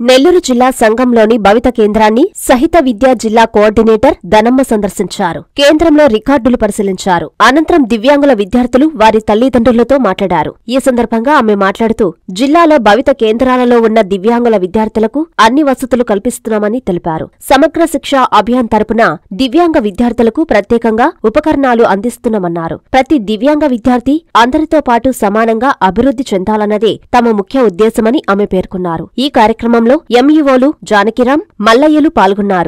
నెల్లూరు జిల్లా సంఘంలోని భవిత కేంద్రాన్ని సహిత విద్యా జిల్లా కోఆర్డినేటర్ ధనమ్మ సందర్శించారు కేంద్రంలో రికార్డులు పరిశీలించారు అనంతరం దివ్యాంగుల విద్యార్థులు వారి తల్లిదండ్రులతో మాట్లాడారు ఈ సందర్భంగా ఆమె మాట్లాడుతూ జిల్లాలో భవిత కేంద్రాలలో ఉన్న దివ్యాంగుల విద్యార్థులకు అన్ని వసతులు కల్పిస్తున్నామని తెలిపారు సమగ్ర శిక్ష అభియాన్ తరపున దివ్యాంగ విద్యార్థులకు ప్రత్యేకంగా ఉపకరణాలు అందిస్తున్నామన్నారు ప్రతి దివ్యాంగ విద్యార్థి అందరితో పాటు సమానంగా అభివృద్ధి చెందాలన్నదే తమ ముఖ్య ఉద్దేశమని ఆమె పేర్కొన్నారు ఈ కార్యక్రమంలో ఎంఈఓలు జానకిరాం మల్లయ్యలు పాల్గొన్నారు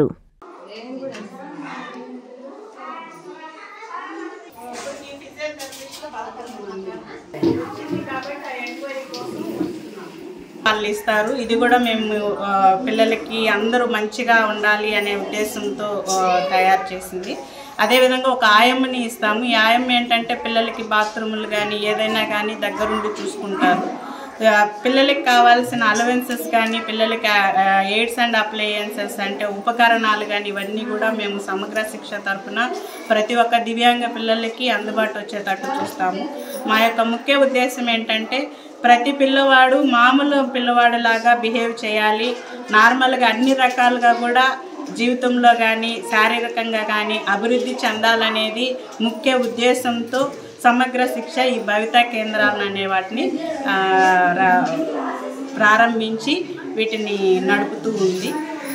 వాళ్ళు ఇస్తారు ఇది కూడా మేము ఆ, పిల్లలకి అందరూ మంచిగా ఉండాలి అనే ఉద్దేశంతో ఆ, తయారు చేసింది అదేవిధంగా ఒక ఆయమ్మని ఇస్తాము ఈ ఆయమ్మ ఏంటంటే పిల్లలకి బాత్రూములు కానీ ఏదైనా కానీ దగ్గరుండి చూసుకుంటారు ఆ, పిల్లలకి కావాల్సిన అలవెన్సెస్ కానీ పిల్లలకి ఎయిడ్స్ అండ్ అప్లయన్సెస్ అంటే ఉపకరణాలు కానీ ఇవన్నీ కూడా మేము సమగ్ర శిక్ష తరఫున ప్రతి ఒక్క దివ్యాంగ పిల్లలకి అందుబాటు వచ్చేటట్టు చూస్తాము మా యొక్క ముఖ్య ఉద్దేశం ఏంటంటే ప్రతి పిల్లవాడు మామూలు పిల్లవాడిలాగా బిహేవ్ చేయాలి నార్మల్గా అన్ని రకాలుగా కూడా జీవితంలో కానీ శారీరకంగా కానీ అభివృద్ధి చెందాలనేది ముఖ్య ఉద్దేశంతో సమగ్ర శిక్ష ఈ భవితా కేంద్రాలను అనే వాటిని ఆ, రా- ప్రారంభించి వీటిని నడుపుతూ ఉంది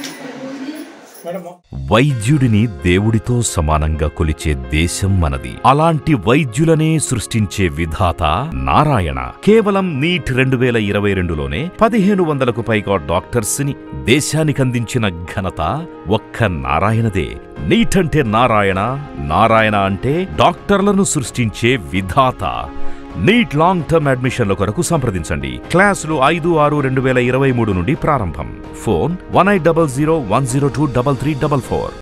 వైద్యుడిని దేవుడితో సమానంగా కొలిచే దేశం మనది అలాంటి వైద్యులనే సృష్టించే విధాత నారాయణ కేవలం నీట్ రెండు వేల ఇరవై రెండులోనే పదిహేను వందలకు పైగా డాక్టర్స్ ని దేశానికి అందించిన ఘనత ఒక్క నారాయణదే నీట్ అంటే నారాయణ నారాయణ అంటే డాక్టర్లను సృష్టించే విధాత నీట్ లాంగ్ టర్మ్ అడ్మిషన్ల కొరకు సంప్రదించండి క్లాసులు ఐదు ఆరు రెండు వేల ఇరవై మూడు నుండి ప్రారంభం phone one eight double zero one zero two double three double four